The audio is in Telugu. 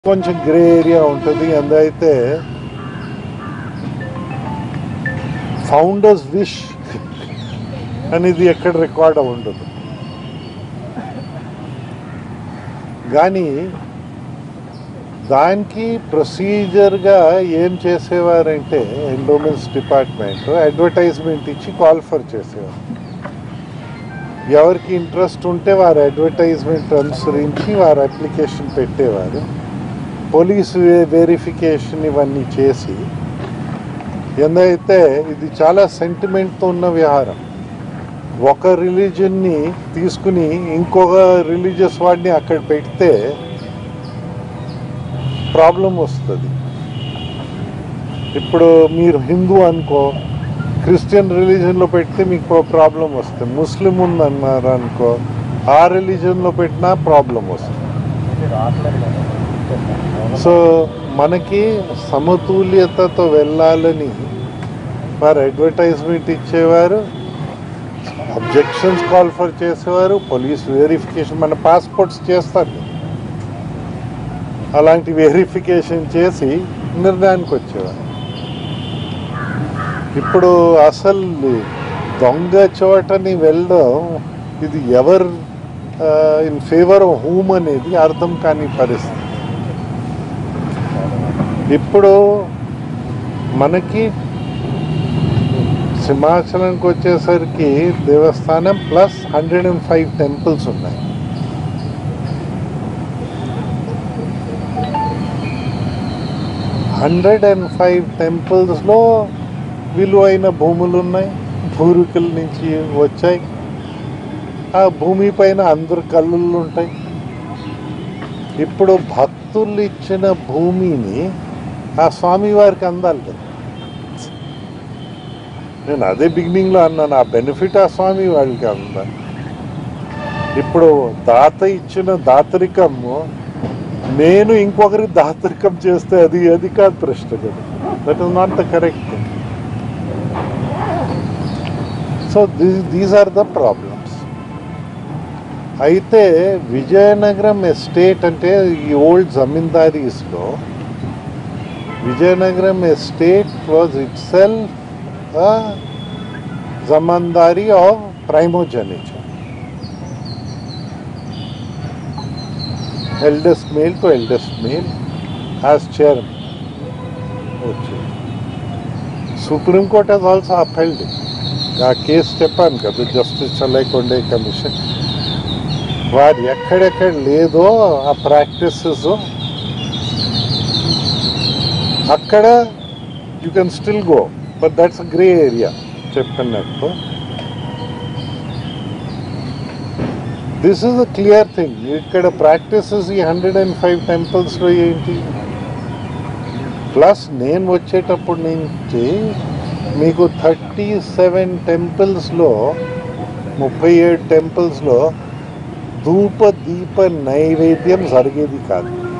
కొంచెం గ్రే ఏరియా ఉంటుంది అందుకైతే ఫౌండర్స్ విష్ అనేది ఎక్కడ రికార్డ్ ఉండదు కానీ దానికి ప్రొసీజర్గా ఏం చేసేవారంటే ఎండోమెంట్స్ డిపార్ట్మెంట్ అడ్వర్టైజ్మెంట్ ఇచ్చి కాల్ఫర్ చేసేవారు ఎవరికి ఇంట్రెస్ట్ ఉంటే వారు అడ్వర్టైజ్మెంట్ అనుసరించి వారు అప్లికేషన్ పెట్టేవారు పోలీసు వెరిఫికేషన్ ఇవన్నీ చేసి ఎందైతే ఇది చాలా సెంటిమెంట్తో ఉన్న వ్యవహారం ఒక రిలీజన్ని తీసుకుని ఇంకొక రిలీజియస్ వాడిని అక్కడ పెడితే ప్రాబ్లం వస్తుంది ఇప్పుడు మీరు హిందూ అనుకో క్రిస్టియన్ రిలీజన్లో పెడితే మీకు ప్రాబ్లం వస్తుంది ముస్లిం ఉందన్నారు అనుకో ఆ రిలీజన్లో పెట్టినా ప్రాబ్లం వస్తుంది సో మనకి సమతుల్యతతో వెళ్ళాలని వారు అడ్వర్టైజ్మెంట్ ఇచ్చేవారు అబ్జెక్షన్స్ కాల్ఫర్ చేసేవారు పోలీస్ వెరిఫికేషన్ మన పాస్పోర్ట్స్ చేస్తారు అలాంటి వెరిఫికేషన్ చేసి నిర్ణయానికి వచ్చేవారు ఇప్పుడు అసలు దొంగ చోటని వెళ్ళడం ఇది ఎవరు ఇన్ ఫేవర్ ఆఫ్ హూమ్ అనేది అర్థం కాని పరిస్థితి ఇప్పుడు మనకి సింహాచలంకి వచ్చేసరికి దేవస్థానం plus hundred and five temples ఉన్నాయి హండ్రెడ్ అండ్ ఫైవ్ టెంపుల్స్లో విలువైన భూములు ఉన్నాయి పూర్వీకుల నుంచి వచ్చాయి ఆ భూమి పైన అందరు కళ్ళు ఉంటాయి ఇప్పుడు భక్తులు ఇచ్చిన భూమిని ఆ స్వామి వారికి అందాలి కదా నేను అదే బిగినింగ్లో అన్నాను ఆ బెనిఫిట్ ఆ స్వామి వాళ్ళకి అందాలి ఇప్పుడు దాత ఇచ్చిన దాతరికము నేను ఇంకొకరి దాతరికం చేస్తే అది అది కాదు ప్రశ్న కదా that is not the correct so these are the problems అయితే విజయనగరం ఎస్టేట్ అంటే ఈ ఓల్డ్ జమీందారీస్లో Vizianagaram estate was itself zamindari of primogeniture eldest male to eldest male as chairman. వచ్చింది supreme court has also upheld ఆ కేసు చెప్పాను కదా జస్టిస్ చల్లైకొండే కమిషన్ వారు ఎక్కడెక్కడ లేదో ఆ ప్రాక్టీసెస్ అక్కడ you can still go but that's grey area చెప్పినట్టు this is a clear thing ఇక్కడ ప్రాక్టీసెస్ ఈ హండ్రెడ్ అండ్ ఫైవ్ టెంపుల్స్లో ఏంటి ప్లస్ నేను వచ్చేటప్పటి నుంచి మీకు థర్టీ సెవెన్ టెంపుల్స్లో ముప్పై ఏడు టెంపుల్స్లో ధూప దీప నైవేద్యం జరిగేది కాదు